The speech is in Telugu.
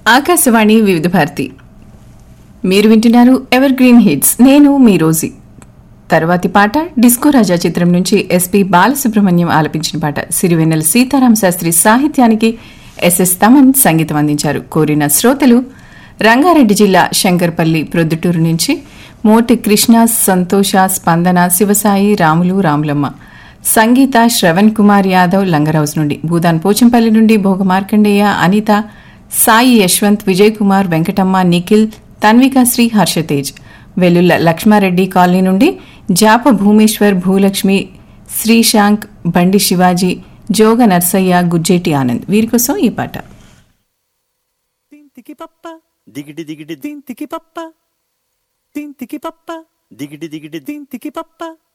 ఆకాశవాణి వివిధ భారతి మీరు వింటున్నారు ఎవర్ గ్రీన్ హిట్స్ నేను మీ రోజీ తర్వాతి పాట డిస్కో రాజా చిత్రం నుంచి ఎస్పి బాలసుబ్రహ్మణ్యం ఆలపించిన పాట సిరివెన్నెల సీతారాం శాస్త్రి సాహిత్యానికి ఎస్ఎస్ తమన్ సంగీతం అందించారు కోరిన శ్రోతలు రంగారెడ్డి జిల్లా శంకర్పల్లి ప్రొద్దుటూరు నుంచి మోటి కృష్ణ సంతోష స్పందన శివసాయి రాములు రాములమ్మ సంగీత శ్రవణ్ కుమార్ యాదవ్ లంగరౌస్ నుండి భూదాన్ పోచంపల్లి నుండి భోగ మార్కండేయ అనిత సాయి యశ్వంత్ విజయ్ కుమార్ వెంకటమ్మ నిఖిల్ తన్వికాశ్రీ హర్షతేజ్ వెల్లుల్ల లక్ష్మారెడ్డి కాలనీ నుండి జాప భూమేశ్వర్ భూలక్ష్మి శ్రీశాంక్ బండి శివాజీ జోగ నర్సయ్య గుజ్జేటి ఆనంద్ వీరి కోసం ఈ పాట తింతికి పప్ప దిగిడి దిగిడి తింతికి పప్ప తింతికి పప్ప దిగిడి దిగిడి తింతికి పప్ప